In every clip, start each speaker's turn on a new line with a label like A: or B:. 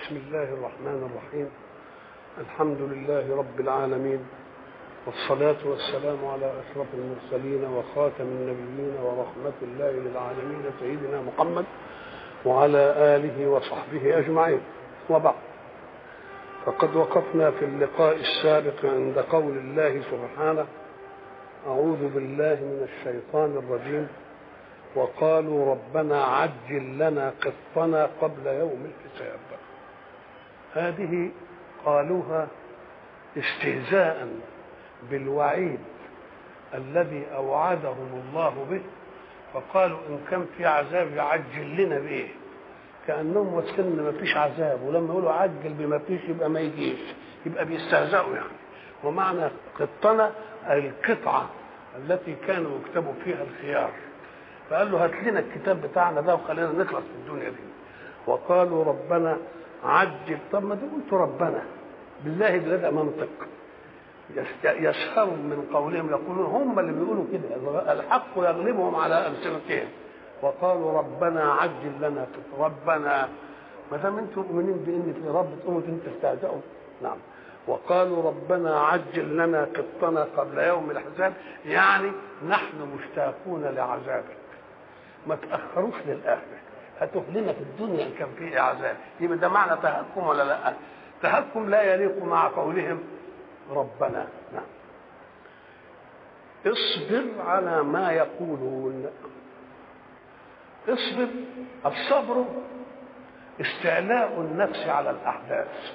A: بسم الله الرحمن الرحيم الحمد لله رب العالمين والصلاة والسلام على أشرف المرسلين وخاتم النبيين ورحمة الله للعالمين سيدنا محمد وعلى آله وصحبه أجمعين وبعد فقد وقفنا في اللقاء السابق عند قول الله سبحانه أعوذ بالله من الشيطان الرجيم وقالوا ربنا عجل لنا قطنا قبل يوم الحساب هذه قالوها استهزاء بالوعيد الذي اوعدهم الله به فقالوا ان كان في عذاب يعجل لنا بايه كانهم واثقين ما فيش عذاب ولما يقولوا عجل بما فيش يبقى ما يجيش يبقى بيستهزئوا يعني ومعنى قطنا القطعه التي كانوا يكتبوا فيها الخيار فقال له هات لنا الكتاب بتاعنا ده وخلينا نخلص من الدنيا دي وقالوا ربنا عجل طب ما قلت ربنا بالله ده منطق يسخروا من قولهم يقولون هم اللي بيقولوا كده الحق يغلبهم على السنتين وقالوا ربنا عجل لنا ربنا ما دام انتم مؤمنين بان في رب تقوموا انتوا تستهزئوا نعم وقالوا ربنا عجل لنا قطنا قبل يوم الحساب يعني نحن مشتاقون لعذابك ما تاخروش للاخره هاتوه لنا في الدنيا ان كان فيه عذاب يبقى ده معنى تهكم ولا لا تهكم لا يليق مع قولهم ربنا نعم اصبر على ما يقولون اصبر الصبر استعلاء النفس على الاحداث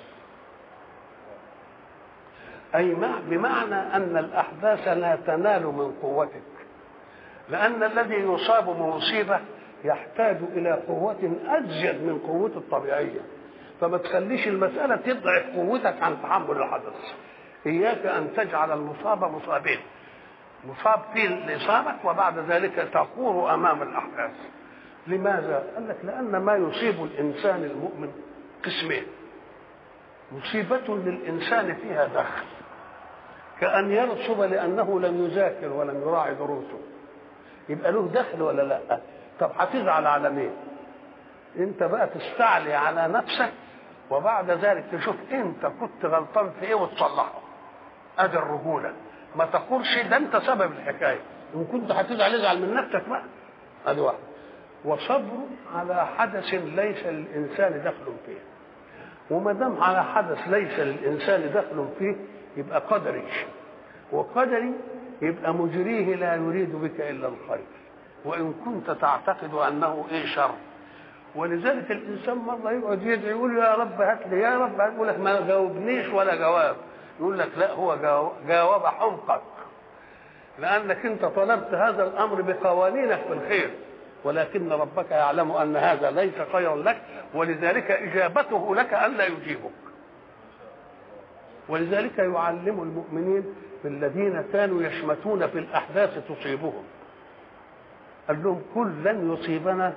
A: اي بمعنى ان الاحداث لا تنال من قوتك لان الذي يصاب بمصيبه يحتاج الى قوه ازيد من قوته الطبيعيه فما تخليش المساله تضعف قوتك عن تحمل الحدث اياك ان تجعل المصاب مصابين مصاب في الاصابه وبعد ذلك تقور امام الاحداث لماذا؟ قال لك لان ما يصيب الانسان المؤمن قسمين مصيبة للإنسان فيها دخل كأن يرسب لأنه لم يذاكر ولم يراعي دروسه يبقى له دخل ولا لا طب هتزعل على مين انت بقى تستعلي على نفسك وبعد ذلك تشوف انت كنت غلطان في ايه وتصلحه ادي الرجولة ما تقولش ده انت سبب الحكاية ان كنت هتزعل ازعل من نفسك بقى ادي واحد وصبر على حدث ليس للانسان دخل فيه وما دام على حدث ليس للانسان دخل فيه يبقى قدري وقدري يبقى مجريه لا يريد بك الا الخير وان كنت تعتقد انه ايه شر ولذلك الانسان مره يقعد يدعي يقول يا رب هات لي يا رب يقول لك ما جاوبنيش ولا جواب يقول لك لا هو جاوب حمقك لانك انت طلبت هذا الامر بقوانينك في الخير ولكن ربك يعلم ان هذا ليس خيرا لك ولذلك اجابته لك الا يجيبك ولذلك يعلم المؤمنين الذين كانوا يشمتون في الاحداث تصيبهم قال لهم كل لن يصيبنا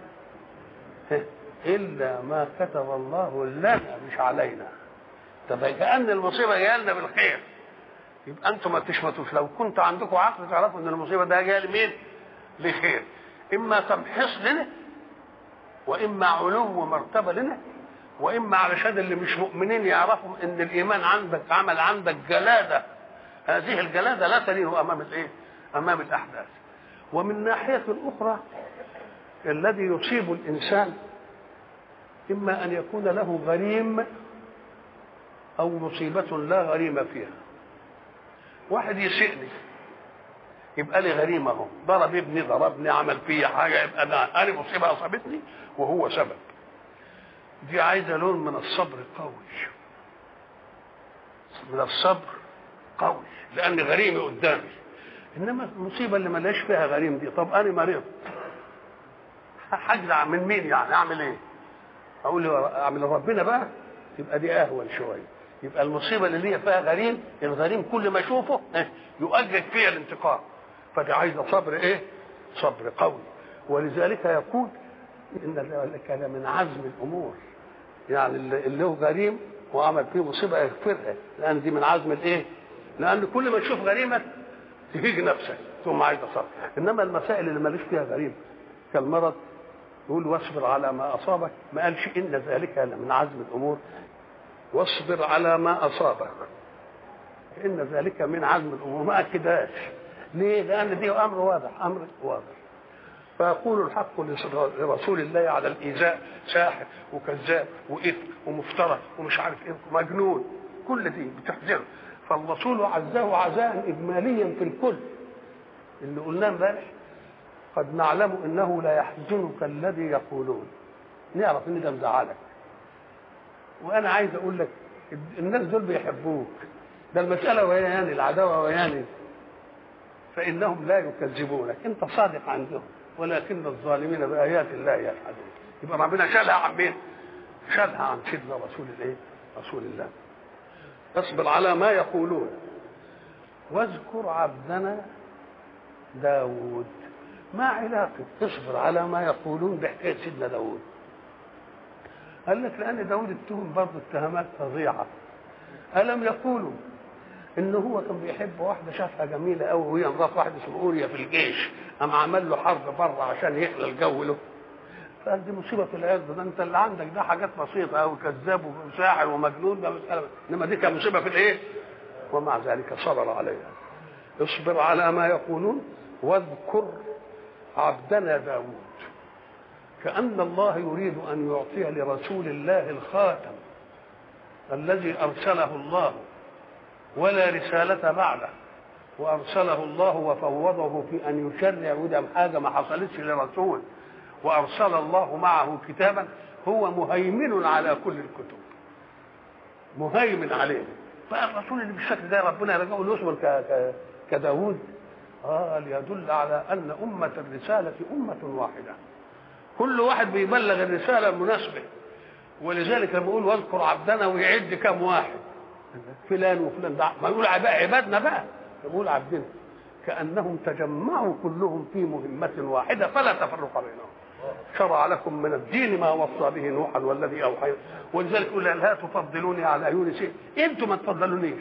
A: الا ما كتب الله لنا مش علينا طب كان المصيبه جايه لنا بالخير يبقى انتم ما تشمتوش لو كنت عندكم عقل تعرفوا ان المصيبه ده جايه لمين؟ لخير اما تمحيص لنا واما علو مرتبه لنا واما علشان اللي مش مؤمنين يعرفوا ان الايمان عندك عمل عندك جلاده هذه الجلاده لا تلين امام الايه؟ امام الاحداث ومن ناحيه اخرى الذي يصيب الانسان اما ان يكون له غريم او مصيبه لا غريم فيها واحد يسئني يبقى لي غريمه اهو ضرب ابني ضربني عمل فيا حاجه يبقى انا انا مصيبه اصابتني وهو سبب دي عايزه لون من الصبر قوي من الصبر قوي لان غريمي قدامي انما المصيبه اللي ملهاش فيها غريم دي طب انا مريض هجزع من مين يعني اعمل ايه اقول له اعمل ربنا بقى يبقى دي اهون شويه يبقى المصيبه اللي هي فيها غريم الغريم كل ما اشوفه يؤجج فيها الانتقام فدي عايزه صبر ايه صبر قوي ولذلك يقول ان ذلك من عزم الامور يعني اللي له غريم وعمل فيه مصيبه يغفرها لان دي من عزم الايه لان كل ما تشوف غريمه تهيج نفسك ثم عايزه صبر انما المسائل اللي ماليش فيها غريم كالمرض يقول واصبر على ما اصابك ما قالش ان ذلك من عزم الامور واصبر على ما اصابك ان ذلك من عزم الامور ما اكدهاش ليه؟ لان دي امر واضح امر واضح فيقول الحق لرسول الله على الايذاء ساحر وكذاب واثم ومفترى ومش عارف ايه مجنون كل دي بتحذره فالرسول عزاه عزاء اجماليا في الكل اللي قلناه امبارح قد نعلم انه لا يحزنك الذي يقولون نعرف ان ده مزعلك وانا عايز اقول لك الناس دول بيحبوك ده المساله وياني العداوه وياني فانهم لا يكذبونك انت صادق عندهم ولكن الظالمين بايات الله يجحدون يبقى ربنا شالها عن مين؟ شالها عن سيدنا رسول الايه؟ رسول الله اصبر على ما يقولون واذكر عبدنا داود ما علاقة اصبر على ما يقولون بحكاية سيدنا داود قال لك لأن داود اتهم برضه اتهامات فظيعة ألم يقولوا إن هو كان بيحب واحدة شافها جميلة أوي وهي مرات واحد اسمه أوريا في الجيش قام عمل له حرب بره عشان يخلى الجو له فقال دي مصيبة في العرض ده أنت اللي عندك ده حاجات بسيطة أوي كذاب وساحر ومجنون ده مسألة إنما دي كانت مصيبة في الإيه؟ ومع ذلك صبر عليها اصبر على ما يقولون واذكر عبدنا داود كأن الله يريد أن يعطي لرسول الله الخاتم الذي أرسله الله ولا رسالة بعده وأرسله الله وفوضه في أن يشرع ودم حاجة ما حصلتش لرسول وأرسل الله معه كتابا هو مهيمن على كل الكتب مهيمن عليه فالرسول اللي بالشكل ده ربنا يرجعه له يصبر كداود قال يدل على ان امه الرساله امه واحده كل واحد بيبلغ الرساله المناسبه ولذلك لما يقول واذكر عبدنا ويعد كم واحد فلان وفلان ده ما يقول عبادنا بقى يقول عبدنا كانهم تجمعوا كلهم في مهمه واحده فلا تفرق بينهم شرع لكم من الدين ما وصى به نوحا والذي اوحينا ولذلك يقول لا تفضلوني على عيون شيء انتم ما تفضلونيش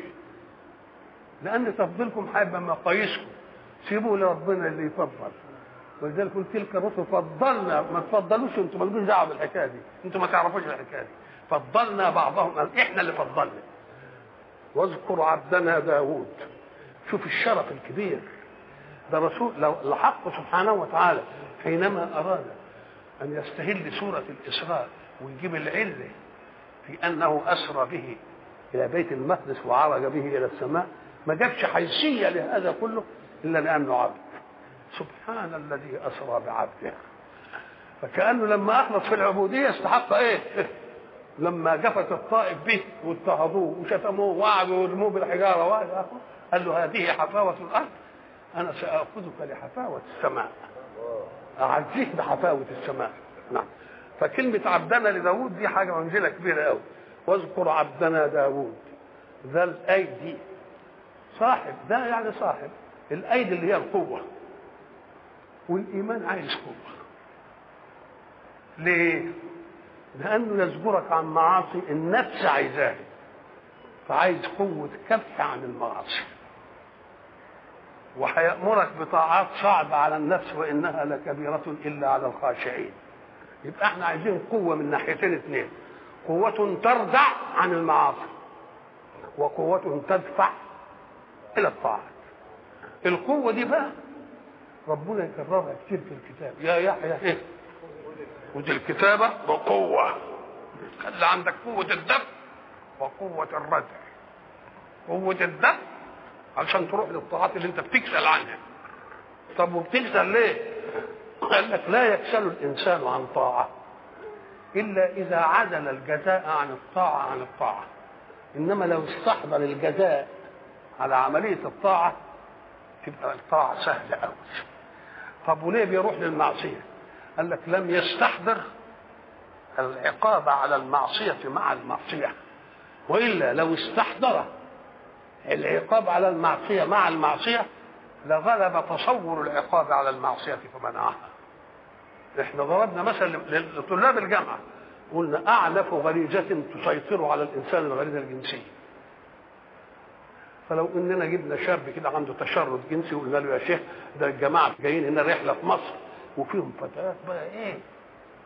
A: لان تفضيلكم هيبقى مقاييسكم سيبوا لربنا اللي يفضل ولذلك قلت تلك الرسل فضلنا ما تفضلوش انتم مالكوش دعوه بالحكايه دي انتم ما تعرفوش الحكايه دي فضلنا بعضهم احنا اللي فضلنا واذكر عبدنا داوود شوف الشرف الكبير ده رسول لو الحق سبحانه وتعالى حينما اراد ان يستهل سوره الاسراء ويجيب العله في انه اسرى به الى بيت المقدس وعرج به الى السماء ما جابش حيثيه لهذا كله الا لانه عبد سبحان الذي اسرى بعبده فكانه لما اخلص في العبوديه استحق ايه لما جفت الطائف به واضطهدوه وشتموه وقعدوا يرموه بالحجاره وقال قال له هذه حفاوه الارض انا ساخذك لحفاوه السماء اعزيه بحفاوه السماء نعم فكلمه عبدنا لداود دي حاجه منزله كبيره قوي واذكر عبدنا داود ذا الايدي صاحب ده يعني صاحب الايدي اللي هي القوه والايمان عايز قوه ليه لانه يزجرك عن معاصي النفس عايزاها فعايز قوه كف عن المعاصي وهيأمرك بطاعات صعبة على النفس وإنها لكبيرة إلا على الخاشعين يبقى احنا عايزين قوة من ناحيتين اثنين قوة تردع عن المعاصي وقوة تدفع إلى الطاعات القوة دي بقى ربنا يكررها كتير في الكتاب يا يحيى ايه ودي الكتابة بقوة خلي عندك قوة الدفع وقوة الردع قوة الدفع عشان تروح للطاعات اللي انت بتكسل عنها طب وبتكسل ليه؟ قال لك لا يكسل الانسان عن طاعه الا اذا عزل الجزاء عن الطاعه عن الطاعه انما لو استحضر الجزاء على عمليه الطاعه تبقى الطاعه سهله قوي طب وليه بيروح للمعصيه؟ قال لك لم يستحضر العقاب على المعصيه مع المعصيه والا لو استحضر العقاب على المعصيه مع المعصيه لغلب تصور العقاب على المعصيه فمنعها احنا ضربنا مثل لطلاب الجامعه قلنا اعنف غريزه تسيطر على الانسان الغريزه الجنسيه فلو اننا جبنا شاب كده عنده تشرد جنسي وقلنا له يا شيخ ده الجماعه جايين هنا رحله في مصر وفيهم فتيات بقى ايه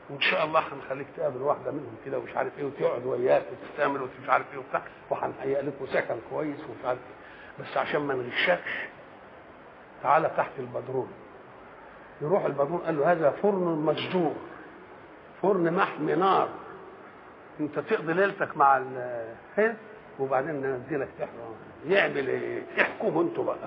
A: وان شاء الله هنخليك تقابل واحده منهم كده ومش عارف ايه وتقعد وياك وتستعمل ومش عارف ايه وبتاع وهنهيئ لكم سكن كويس ومش عارف ايه بس عشان ما نغشكش تعالى تحت البدرون يروح البدرون قال له هذا فرن مسجور فرن محمي نار انت تقضي ليلتك مع ال وبعدين ننزلك تحرم يعمل ايه؟ احكموا انتوا بقى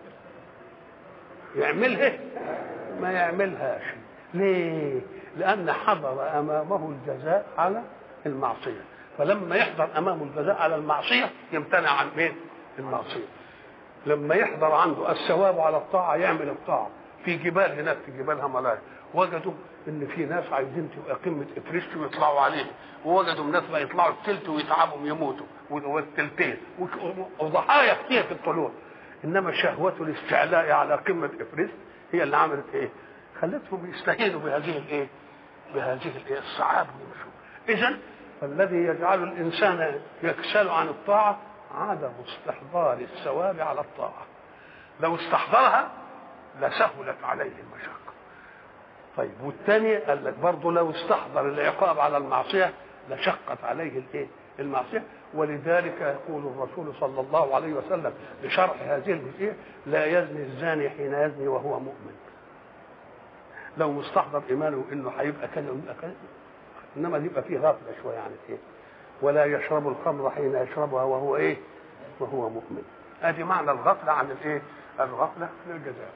A: يعملها ما يعملهاش ليه؟ لأن حضر أمامه الجزاء على المعصية فلما يحضر أمامه الجزاء على المعصية يمتنع عن مين؟ المعصية لما يحضر عنده الثواب على الطاعة يعمل الطاعة في جبال هناك في جبال هملايا وجدوا ان في ناس عايزين تبقى قمه افريست ويطلعوا عليه ووجدوا ناس بقى يطلعوا التلت ويتعبوا يموتوا والتلتين وضحايا كتير في الطلوع انما شهوه الاستعلاء على قمه افريست هي اللي عملت ايه؟ خلتهم يستهينوا بهذه الايه؟ بهذه الايه؟ الصعاب اذا فالذي يجعل الانسان يكسل عن الطاعه عدم استحضار الثواب على الطاعه لو استحضرها لسهلت عليه المشقه طيب والثاني قال لك برضه لو استحضر العقاب على المعصيه لشقت عليه الايه؟ المعصيه ولذلك يقول الرسول صلى الله عليه وسلم بشرح هذه الايه لا يزني الزاني حين يزني وهو مؤمن لو مستحضر ايمانه انه هيبقى كذا ويبقى كذا انما يبقى فيه غفله شويه عن ايه ولا يشرب الخمر حين يشربها وهو ايه وهو مؤمن ادي معنى الغفله عن الايه الغفله من الجزاء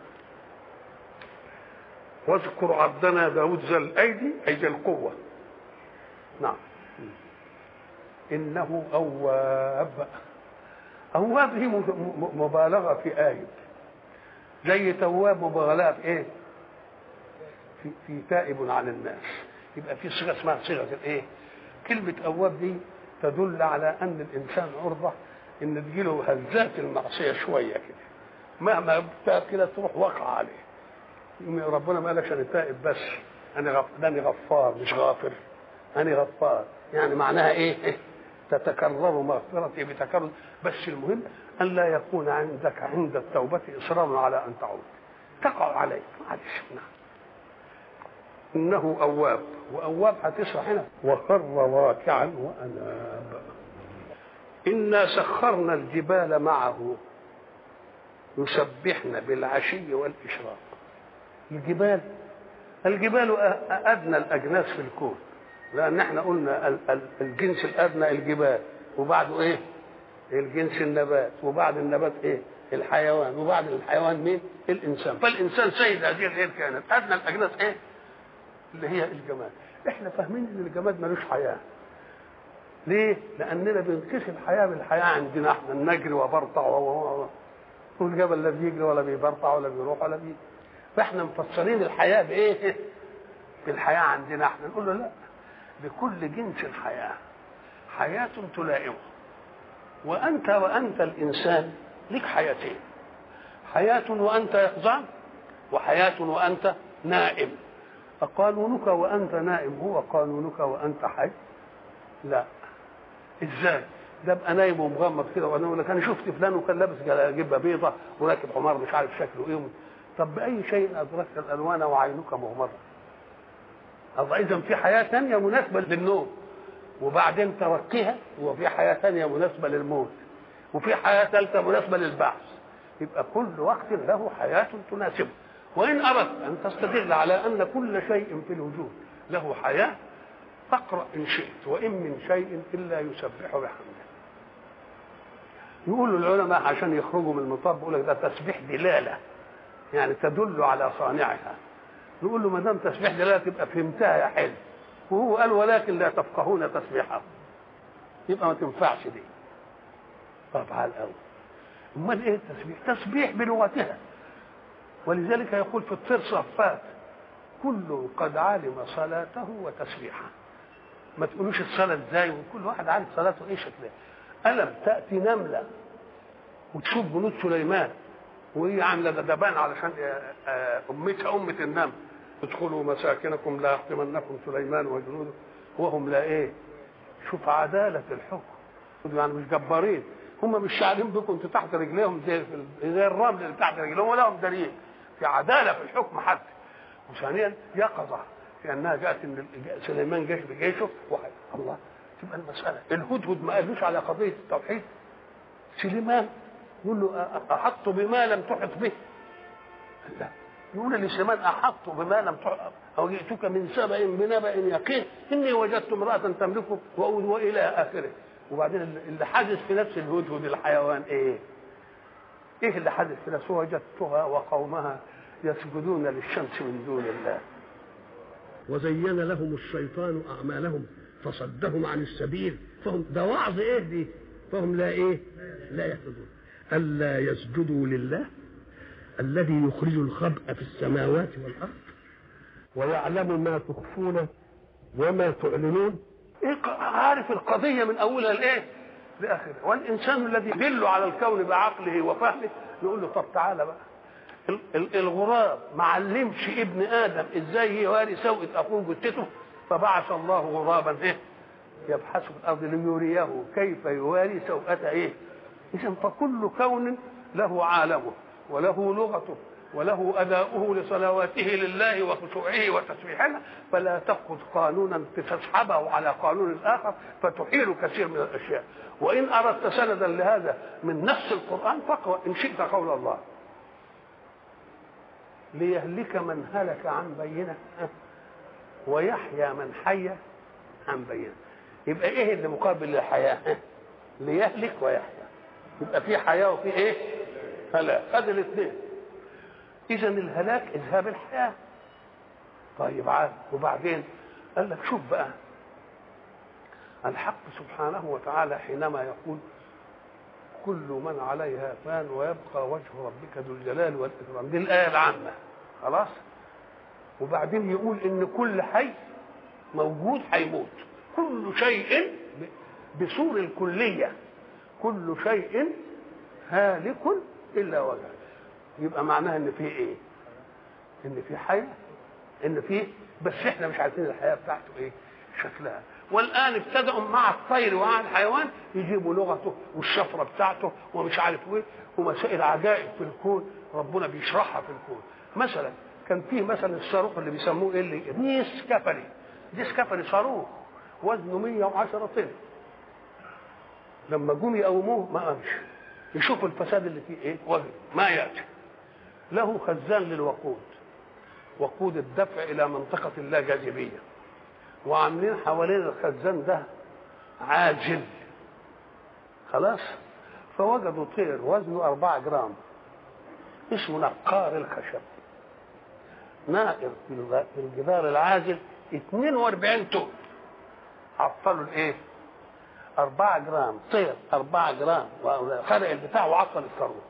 A: واذكر عبدنا داود ذا الايدي اي ذا القوه نعم انه اواب اواب هي مبالغه في آية زي تواب مبالغه في ايه في, في تائب عن الناس يبقى في صيغه اسمها صيغه الايه كلمه اواب دي تدل على ان الانسان عرضه ان تجيله هزات المعصيه شويه كده مهما ابتعد كده تروح واقع عليه ربنا ما قالكش انا تائب بس انا غف... انا غفار مش غافر انا غفار يعني معناها ايه تتكرر مغفرتي بتكرر بس المهم ان لا يكون عندك عند التوبه اصرار على ان تعود تقع عليك معلش نعم انه اواب واواب هتشرح هنا وخر راكعا واناب انا سخرنا الجبال معه يسبحن بالعشي والاشراق الجبال الجبال ادنى الاجناس في الكون لان احنا قلنا الجنس الادنى الجبال وبعده ايه الجنس النبات وبعد النبات ايه الحيوان وبعد الحيوان مين الانسان فالانسان سيد هذه الايه الكائنات ادنى الاجناس ايه اللي هي الجماد احنا فاهمين ان الجماد ملوش حياه ليه لاننا بنقيس الحياه بالحياه عندنا احنا نجري وبرطع والجبل لا بيجري ولا بيبرطع ولا بيروح ولا بيجي فاحنا مفسرين الحياه بايه بالحياه عندنا احنا نقول له لا لكل جنس الحياه حياه تلائمه وانت وانت الانسان لك حياتين حياه وانت يقظان وحياه وانت نائم فقانونك وانت نائم هو قانونك وانت حي لا ازاي ده ابقى نايم ومغمض كده وانا اقول لك انا شفت فلان وكان لابس جبه بيضه وراكب حمار مش عارف شكله ايه طب باي شيء ادركت الالوان وعينك مغمضه الله اذا في حياه ثانيه مناسبه للنوم وبعدين ترقيها وفي حياه ثانيه مناسبه للموت وفي حياه ثالثه مناسبه للبعث يبقى كل وقت له حياه تناسبه وان اردت ان تستدل على ان كل شيء في الوجود له حياه فاقرا ان شئت وان من شيء الا يسبح بحمده يقول العلماء عشان يخرجوا من المطاب يقول لك ده تسبيح دلاله يعني تدل على صانعها نقول له ما دام تسبيح دلاله تبقى فهمتها يا حلو وهو قال ولكن لا تفقهون تسبيحه يبقى ما تنفعش دي طب على الاول امال ايه التسبيح تسبيح بلغتها ولذلك يقول في الطير صفات كل قد علم صلاته وتسبيحه ما تقولوش الصلاه ازاي وكل واحد عارف صلاته ايه شكلها الم تاتي نمله وتشوف جنود سليمان وهي عامله دبان علشان امتها امه النمل ادخلوا مساكنكم لا يحطمنكم سليمان وجنوده وهم لا ايه شوف عداله الحكم يعني مش جبارين هم مش شاعرين بكم انتوا تحت رجليهم زي زي الرمل اللي تحت رجليهم ولا هم دارين في عداله في الحكم حتى وثانيا يقظه لانها جاءت ان سليمان جيش بجيشه واحد الله تبقى المساله الهدهد ما قالوش على قضيه التوحيد سليمان يقول له احط بما لم تحط به لا يقول لسليمان احط بما لم تحط او جئتك من سبأ بنبأ يقين اني وجدت امرأة تملكه والى اخره وبعدين اللي حدث في نفس الهدهد الحيوان ايه؟ ايه اللي حدث في نفسه وجدتها وقومها يسجدون للشمس من دون الله
B: وزين لهم الشيطان اعمالهم فصدهم عن السبيل فهم ده وعظ ايه دي فهم لا ايه لا يهتدون الا يسجدوا لله الذي يخرج الخبأ في السماوات والارض ويعلم ما تخفون وما تعلنون
A: إيه عارف القضيه من اولها لايه لاخرها والانسان الذي يدل على الكون بعقله وفهمه يقول له طب تعالى بقى الغراب ما علمش ابن ادم ازاي يواري سوءة اخوه جثته فبعث الله غرابا ايه يبحث في الارض ليريه كيف يواري سوءة ايه اذا فكل كون له عالمه وله لغته وله اداؤه لصلواته لله وخشوعه وتسبيحه فلا تاخذ قانونا تسحبه على قانون اخر فتحيل كثير من الاشياء وان اردت سندا لهذا من نفس القران فاقرا ان شئت قول الله ليهلك من هلك عن بينه ويحيى من حي عن بينه يبقى ايه اللي مقابل للحياه ليهلك ويحيى يبقى في حياه وفي ايه هلاك هذا الاثنين اذا الهلاك اذهاب الحياه طيب عاد وبعدين قال لك شوف بقى الحق سبحانه وتعالى حينما يقول كل من عليها فان ويبقى وجه ربك ذو الجلال والاكرام دي الايه العامه خلاص وبعدين يقول ان كل حي موجود هيموت كل شيء بصور الكليه كل شيء هالك الا وجهه يبقى معناها ان في ايه ان في حياه ان في بس احنا مش عارفين الحياه بتاعته ايه شكلها والان ابتدأوا مع الطير ومع الحيوان يجيبوا لغته والشفره بتاعته ومش عارف ايه ومسائل عجائب في الكون ربنا بيشرحها في الكون مثلا كان فيه مثلا الصاروخ اللي بيسموه ايه اللي ديس كفري ديس كفري صاروخ وزنه 110 طن لما جم يقوموه ما قامش يشوفوا الفساد اللي فيه ايه وزن ما ياتي له خزان للوقود وقود الدفع الى منطقه اللا جاذبيه وعاملين حوالين الخزان ده عاجل خلاص فوجدوا طير وزنه أربعة جرام اسمه نقار الخشب نائر في الجدار العاجل 42 طن عطلوا الايه؟ أربعة جرام طير أربعة جرام خرق البتاع وعطل الثروة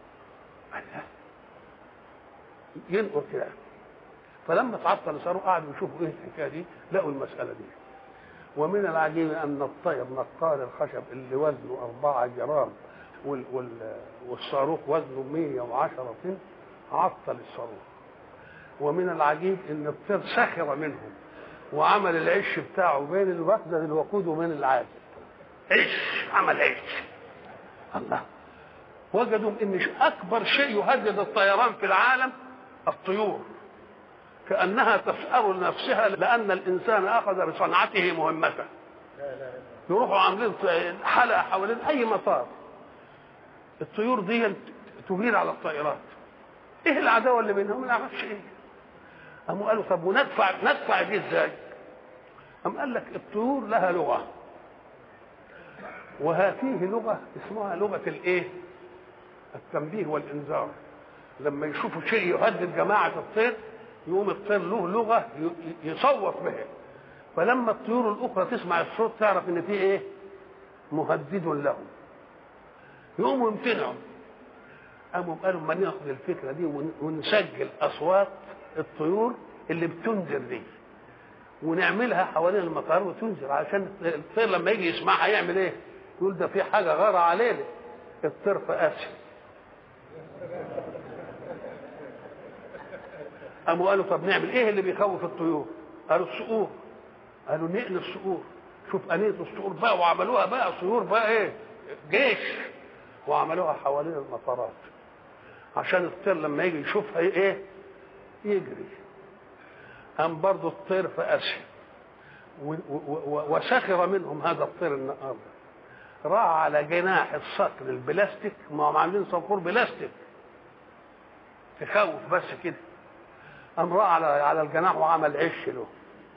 A: ينقر كده فلما تعطل صاروا قعدوا يشوفوا ايه الحكايه دي لقوا المساله دي ومن العجيب ان الطير نقار الخشب اللي وزنه أربعة جرام وال وال والصاروخ وزنه 110 طن عطل الصاروخ ومن العجيب ان الطير سخر منهم وعمل العش بتاعه بين المخزن الوقود وبين العادل عش عمل عش الله وجدوا ان اكبر شيء يهدد الطيران في العالم الطيور كأنها تسأر لنفسها لأن الإنسان أخذ بصنعته مهمته يروحوا عاملين حلقة حوالين أي مطار الطيور دي تغير على الطائرات ايه العداوه اللي بينهم ما نعرفش ايه قاموا قالوا طب وندفع ندفع دي ازاي قام قال لك الطيور لها لغه وهذه لغه اسمها لغه الايه التنبيه والانذار لما يشوفوا شيء يهدد جماعه الطير يقوم الطير له لغه يصوت بها فلما الطيور الاخرى تسمع الصوت تعرف ان في ايه مهدد لهم يقوموا يمتنعوا قاموا قالوا ما ناخد الفكره دي ونسجل اصوات الطيور اللي بتنذر دي ونعملها حوالين المطار وتنذر عشان الطير لما يجي يسمعها يعمل ايه؟ يقول ده في حاجه غاره علينا الطير في اسيا قاموا قالوا طب نعمل ايه اللي بيخوف الطيور؟ قالوا الصقور قالوا نقل الصقور شوف أنية الصقور بقى وعملوها بقى صقور بقى ايه؟ جيش وعملوها حوالين المطارات عشان الطير لما يجي يشوفها ايه؟ يجري قام برضه الطير فأسهم و- و- و- وسخر منهم هذا الطير النهارده راح على جناح الصقر البلاستيك ما هم عاملين صقور بلاستيك تخوف بس كده قام راح على على الجناح وعمل عش له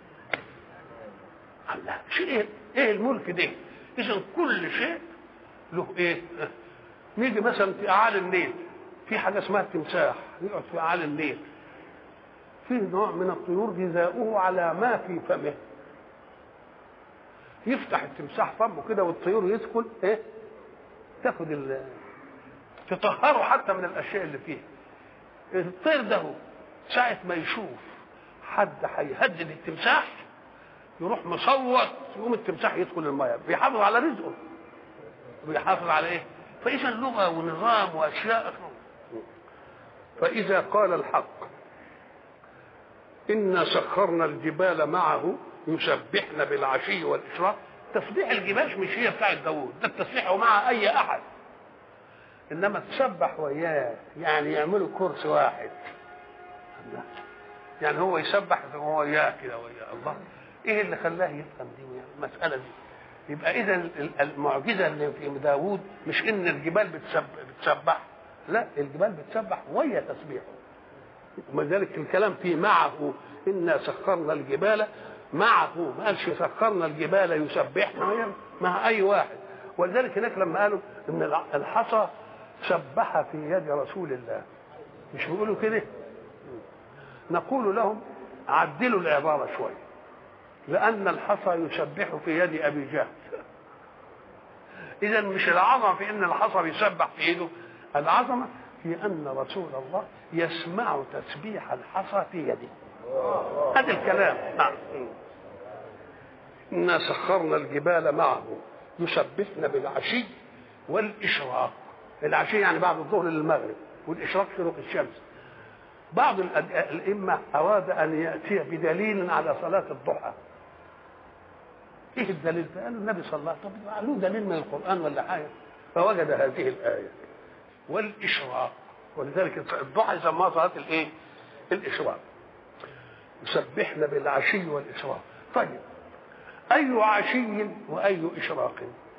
A: الله شيء ايه ايه الملك ده اذا كل شيء له ايه نيجي مثلا في اعالي النيل في حاجه اسمها التمساح يقعد في اعالي النيل في نوع من الطيور غذاؤه على ما في فمه يفتح التمساح فمه كده والطيور يدخل ايه تاخد ال تطهره حتى من الاشياء اللي فيه الطير ده هو ساعة ما يشوف حد هيهدد التمساح يروح مصوت يقوم التمساح يدخل الميه بيحافظ على رزقه بيحافظ على ايه فاذا لغه ونظام واشياء فاذا قال الحق انا سخرنا الجبال معه يسبحن بالعشي والاشراق تسبيح الجبال مش هي بتاعت داوود ده التسبيح مع اي احد انما تسبح وياه يعني يعملوا كرس واحد الله. يعني هو يسبح وهو وياه كده وياه الله ايه اللي خلاه يفهم دي يعني المساله دي يبقى اذا ال- المعجزه اللي في داوود مش ان الجبال بتسبح, بتسبح لا الجبال بتسبح ويا تسبيحه ولذلك الكلام فيه معه انا سخرنا الجبال معه ما قالش سخرنا الجبال يسبحنا مع اي واحد ولذلك هناك لما قالوا ان الع- الحصى سبح في يد رسول الله مش بيقولوا كده نقول لهم عدلوا العباره شويه لان الحصى يسبح في يد ابي جهل اذا مش العظمه في ان الحصى بيسبح في ايده العظمه في ان رسول الله يسمع تسبيح الحصى في يده هذا الكلام نعم انا سخرنا الجبال معه يسبحن بالعشي والاشراق العشي يعني بعد الظهر للمغرب والاشراق شروق الشمس بعض الأد- الائمه اراد ان ياتي بدليل على صلاه الضحى ايه الدليل ده؟ قالوا النبي صلى الله عليه وسلم طب له دليل من القران ولا حاجه فوجد هذه الايه والاشراق ولذلك الضحى يسموها صلاه الايه؟ الاشراق يسبحن بالعشي والاشراق طيب اي عشي واي اشراق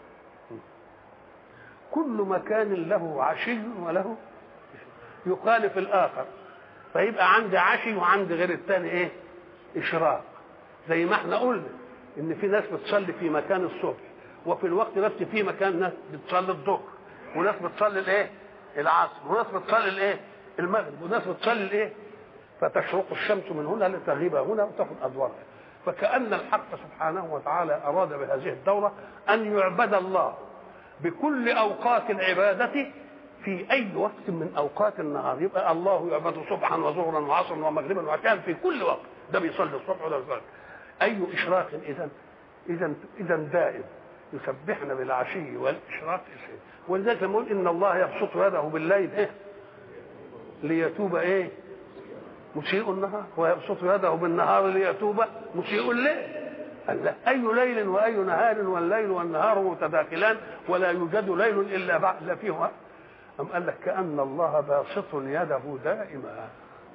A: كل مكان له عشي وله يخالف الاخر فيبقى عندي عشي وعندي غير الثاني ايه اشراق زي ما احنا قلنا ان في ناس بتصلي في مكان الصبح وفي الوقت نفسه في مكان ناس بتصلي الظهر وناس بتصلي الايه العصر وناس بتصلي الايه المغرب وناس بتصلي الايه فتشرق الشمس من هنا لتغيب هنا وتاخذ ادوارها فكأن الحق سبحانه وتعالى أراد بهذه الدورة أن يعبد الله بكل أوقات العبادة في أي وقت من أوقات النهار يبقى الله يعبد صبحا وظهرا وعصرا ومغربا وعشاء في كل وقت ده بيصلي الصبح وده بيصلي أي إشراق إذا إذا إذا دائم يسبحنا بالعشي والإشراق ولذلك لما يقول إن الله يبسط يده بالليل إيه ليتوب إيه مسيء النهار ويبسط يده بالنهار ليتوب مسيء الليل قال لا أي ليل وأي نهار والليل والنهار متداخلان ولا يوجد ليل إلا بعد لا فيه أم قال لك كأن الله باسط يده دائما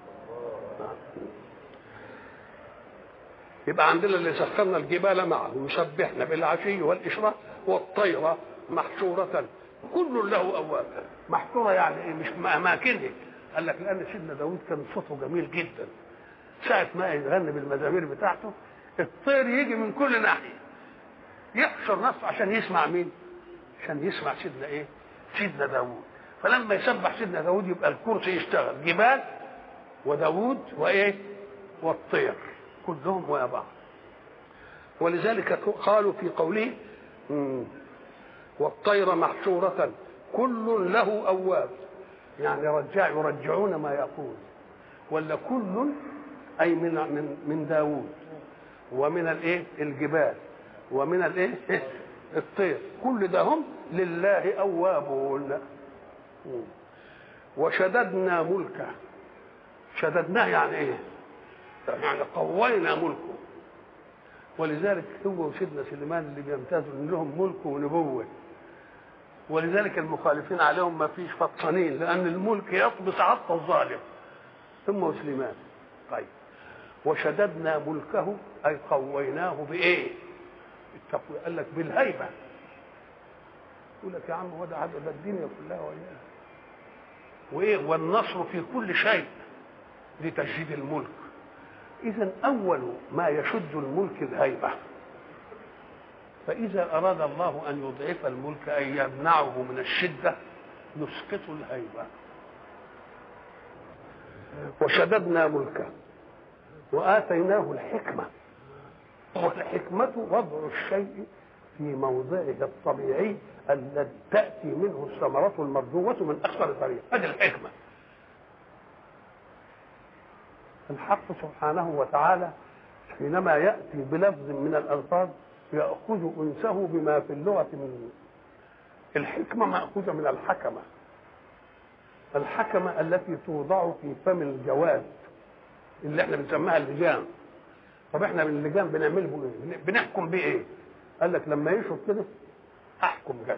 A: يبقى عندنا اللي سخرنا الجبال معه يسبحنا بالعشي والإشراق والطير محشورة كل له أواب محشورة يعني إيه مش أماكنه قال لك لأن سيدنا داود كان صوته جميل جدا ساعة ما يغني بالمزامير بتاعته الطير يجي من كل ناحية يحشر نفسه عشان يسمع مين؟ عشان يسمع سيدنا ايه؟ سيدنا داوود فلما يسبح سيدنا داوود يبقى الكرسي يشتغل جبال وداوود وايه؟ والطير كلهم ويا بعض ولذلك قالوا في قوله مم، والطير محشورة كل له أواب يعني رجع يرجعون ما يقول ولا كل أي من من من داوود ومن الايه الجبال ومن الايه الطير كل ده هم لله اوابون وشددنا ملكه شددناه يعني ايه يعني قوينا ملكه ولذلك هو وسيدنا سليمان اللي بيمتازوا ان لهم ملك ونبوه ولذلك المخالفين عليهم ما فيش فطانين لان الملك يطبس عط الظالم ثم سليمان طيب وشددنا ملكه اي قويناه بايه التقوية قال لك بالهيبه يقول لك يا عم هو ده عدد الدنيا كلها وياه وايه والنصر في كل شيء لتجديد الملك اذا اول ما يشد الملك الهيبه فاذا اراد الله ان يضعف الملك ان يمنعه من الشده يسقط الهيبه وشددنا ملكه واتيناه الحكمه والحكمه وضع الشيء في موضعه الطبيعي الذي تاتي منه الثمرة المرجوة من اكثر طريق هذه الحكمه الحق سبحانه وتعالى حينما ياتي بلفظ من الالفاظ ياخذ انسه بما في اللغه من الحكمه ماخوذه من الحكمه الحكمه التي توضع في فم الجواد اللي احنا بنسميها اللجام طب احنا من اللجام بنعمله ايه؟ بنحكم بيه ايه؟ قال لك لما يشرب كده احكم كده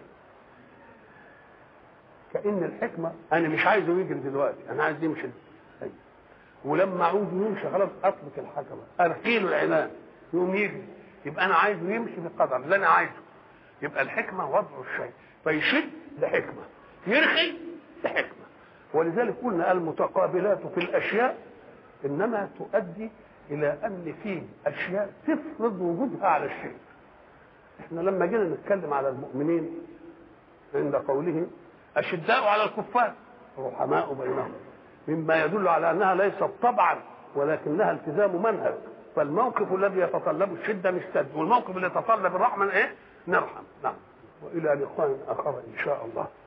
A: كان الحكمه انا مش عايزه يجري دلوقتي انا عايز يمشي أيوة. ولما عاوز يمشي خلاص اطلق الحكمه ارخي له العنان يقوم يجري يبقى انا عايزه يمشي بالقدر اللي انا عايزه يبقى الحكمه وضع الشيء فيشد لحكمه يرخي لحكمه ولذلك قلنا المتقابلات في الاشياء انما تؤدي الى ان في اشياء تفرض وجودها على الشيء احنا لما جينا نتكلم على المؤمنين عند قوله اشداء على الكفار رحماء بينهم مما يدل على انها ليست طبعا ولكنها التزام منهج فالموقف الذي يتطلب الشده نشتد والموقف اللي يتطلب الرحمه ايه نرحم نعم والى لقاء اخر ان شاء الله